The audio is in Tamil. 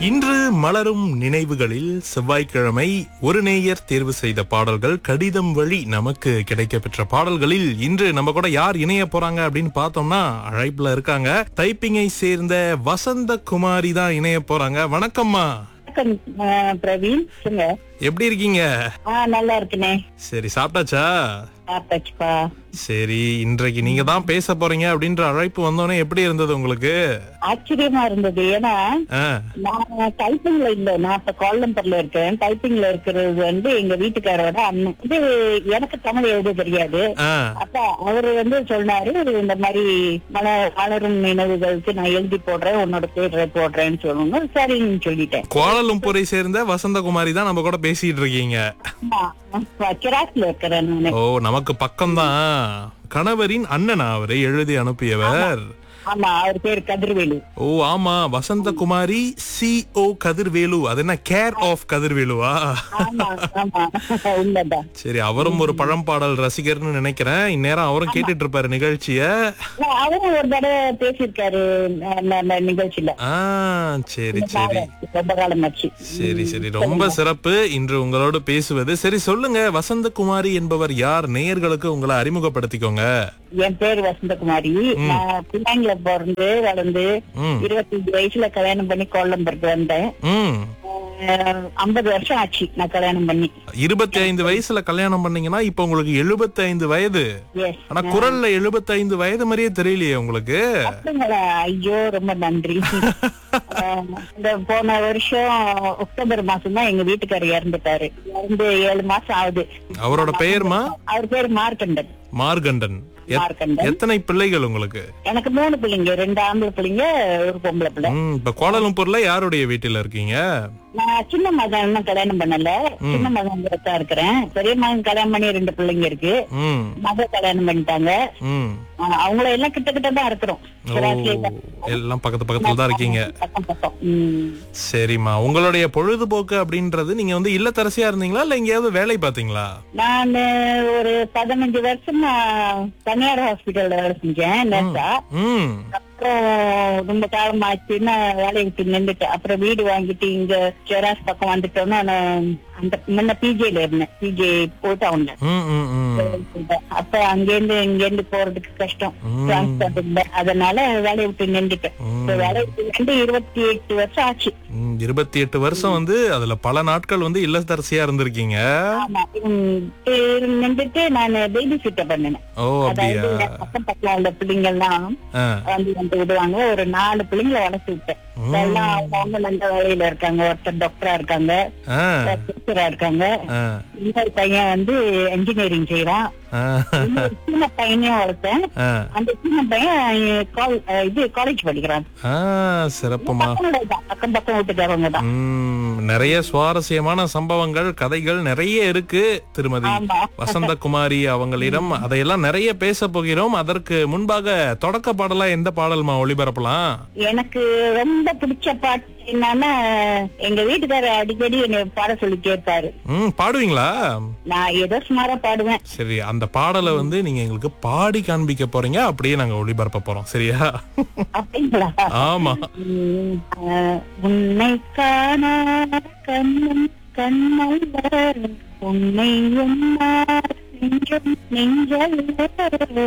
இன்று மலரும் நினைவுகளில் செவ்வாய்க்கிழமை ஒரு நேயர் தேர்வு செய்த பாடல்கள் கடிதம் வழி நமக்கு கிடைக்கப்பெற்ற பாடல்களில் இன்று நம்ம கூட யார் இணைய போறாங்க அப்படின்னு பார்த்தோம்னா அழைப்புல இருக்காங்க டைப்பிங்கை சேர்ந்த வசந்த குமாரி தான் இணைய போறாங்க வணக்கம்மா வணக்கம் ஆ, பிரவீன் சொல்லுங்க எப்படி இருக்கீங்க ஆ நல்லா இருக்குனே சரி சாப்பிட்டாச்சா சாப்பிட்டாச்சுப்பா சரி இன்றைக்கு நீங்க தான் பேச போறீங்க அப்படின்ற அழைப்பு வந்தோடனே எப்படி இருந்தது உங்களுக்கு ஆச்சரியமா இருந்தது ஏன்னா ஆ, நான் டைப்பிங்ல இல்ல நான் இப்ப கோலம்பர்ல இருக்கேன் டைப்பிங்ல இருக்கிறது வந்து எங்க வீட்டுக்காரோட அண்ணன் இது எனக்கு தமிழ் எழுத தெரியாது ஆ, அப்ப அவரு வந்து சொன்னாரு இந்த மாதிரி மல மலரும் நினைவுகளுக்கு நான் எழுதி போடுறேன் உன்னோட பேரை போடுறேன்னு சொல்லணும் சரின்னு சொல்லிட்டேன் கோலாலும்பூரை சேர்ந்த வசந்தகுமாரி தான் நம்ம கூட பேசிட்டு இருக்கீங்க ஆமா கிராஸ்ல இருக்கிறேன் நானு ஓ நமக்கு பக்கம்தான் கணவரின் அண்ணனா அவரை எழுதி அனுப்பியவர் ஆமா அவர் பேர் கதிர்வேலு ஓ ஆமா வசந்தகுமாரி சி ஓ கதிர்வேலு அது என்ன கேர் ஆஃப் கதிர்வேலுவா ஆமா ஆமா உண்மைதான் சரி அவரும் ஒரு பழம்பாடல் ரசிகர்னு நினைக்கிறேன் இந்நேரம் அவரும் கேட்டுட்டு இருப்பாரு நிகழ்ச்சிய இல்ல, அவரும் ஒரு தடவை பேசியிருக்காரு ந- ந- ந- நிகழ்ச்சியில ஆ சரி சரி ரொம்ப காலமாச்சு சரி சரி ரொம்ப சிறப்பு இன்று உங்களோடு பேசுவது சரி சொல்லுங்க வசந்தகுமாரி என்பவர் யார் நேயர்களுக்கு உங்களை அறிமுகப்படுத்திக்கோங்க என் பேர் வசந்தகுமாரி நான் பிள்ளைங்கள பிறந்து வளர்ந்து ம் இருபத்தஞ்சு வயசுல கல்யாணம் பண்ணி கோலம்பருக்கு வந்தேன் ம் ஐம்பது வருஷம் ஆச்சு நான் கல்யாணம் பண்ணி இருபத்தி ஐந்து வயசுல கல்யாணம் பண்ணீங்கன்னா இப்ப உங்களுக்கு எழுபத்தி ஐந்து வயது எஸ் ஆனா குரல்ல எழுபத்தி ஐந்து வயது மாதிரியே தெரியலையே உங்களுக்கு அப்படிங்களா ஐயோ ரொம்ப நன்றி அஹ், இந்த போன வருஷம் அக்டோபர் மாசம் தான் எங்க வீட்டுக்காரர் இறந்துட்டாரு இறந்து ஏழு மாசம் ஆகுது அவரோட பெயர்மா அவர் பேர் மார்க்கண்டன் மார்கண்டன் எத்- மார்க்கண்டன் எத்தனை பிள்ளைகள் உங்களுக்கு எனக்கு மூணு பிள்ளைங்க ரெண்டு ஆம்பளை பிள்ளைங்க ஒரு பொம்பளை பிள்ளை ம், இப்ப கோலாலம்பூர்ல யாருடைய வீட்டுல இருக்கீங்க நான் சின்ன மகன் இன்னும் கல்யாணம் பண்ணல சின்ன மகன் தான் இருக்கிறேன் பெரிய மகன் கல்யாணம் பண்ணி ரெண்டு பிள்ளைங்க இருக்கு ம் மக கல்யாணம் பண்ணிட்டாங்க ம் அஹ் அவங்கள எல்லாம் கிட்ட கிட்ட தான் இருக்கிறோம் ஓ எல்லாம் பக்கத்து பக்கத்துல தான் இருக்கீங்க பக்கம் பக்கம் உம். சரிம்மா உங்களுடைய பொழுதுபோக்கு அப்படின்றது நீங்க வந்து இல்லத்தரசியா இருந்தீங்களா இல்ல எங்கேயாவது வேலை பாத்தீங்களா நான் ஒரு பதினஞ்சு வருஷமா தனியார் ஹாஸ்பிட்டல்ல வேலை செஞ்சேன் நர்ஸா ம் அப்புறம் ரொம்ப காலம் ஆச்சுன்னா வேலையை விட்டு நின்றுட்டு அப்புறம் வீடு வாங்கிட்டு இங்க செராஸ் பக்கம் வந்துட்டோன்னா நான் அந்த முன்ன பிஜேல இருந்தேன் பிஜே போட்டு அவன ம் ம் ம் அப்ப அங்கேருந்து இங்கேருந்து போறதுக்கு கஷ்டம் ம். டிரான்ஸ்போர்ட் இல்ல அதனால வேலையை விட்டு நின்றுட்டேன் இப்ப வேலையை விட்டு நின்று இருபத்தி எட்டு வருஷம் ஆச்சு ம், இருபத்தி எட்டு வருஷம் வந்து அதுல பல நாட்கள் வந்து இல்லத்தரசியா இருந்திருக்கீங்க ஆமா உம், நின்றுட்டு நான் பேபி சிட்டர் பண்ணினேன் ஓ அப்படியா அதாவது பக்கம் பக்கம் உள்ள பிள்ளைங்க எல்லாம் ஆ, வந்து வந்து விடுவாங்க ஒரு நாலு பிள்ளைங்களை வளர்த்து விட்டேன் ம். எல்லாம் அவங்க நல்ல வேலையில இருக்காங்க ஒருத்தர் டாக்டரா இருக்காங்க ஆ, டீச்சரா இருக்காங்க ஆ, இன்னொரு பையன் வந்து இன்ஜினியரிங் செய்யறான் ஆ, இன்னொரு சின்ன பையனையும் வளர்த்தேன் ஆ, அந்த சின்ன பையன் கால்- இது காலேஜ் படிக்கிறான் ஆ, சிறப்புமா பக்கத்துல தான், பக்கம் பக்கம் வீட்டுக்காரவங்க தான் ம், நிறைய சுவாரஸ்யமான சம்பவங்கள் கதைகள் நிறைய இருக்கு திருமதி ஆமா வசந்தகுமாரி அவங்களிடம் அதையெல்லாம் நிறைய பேச போகிறோம் அதற்கு முன்பாக தொடக்க பாடலா எந்த பாடல்மா ஒளிபரப்பலாம் எனக்கு ரொம்ப பிடிச்ச பாட்டு என்னன்னா எங்க வீட்டுக்காரர் அடிக்கடி என்னை பாட சொல்லி கேட்பாரு ம் பாடுவீங்களா நான் ஏதோ சுமாரா பாடுவேன் சரி அந்த பாடலை வந்து நீங்க எங்களுக்கு பாடி காண்பிக்க போறீங்க அப்படியே நாங்க ஒளிபரப்ப போறோம் சரியா அப்படிங்களா ஆமா உம், ஆஹ், உன்னை காண கண்ணன் கண்ணல்ல உன்னை உன்னார் நெஞ்சம் நெஞ்சல்ல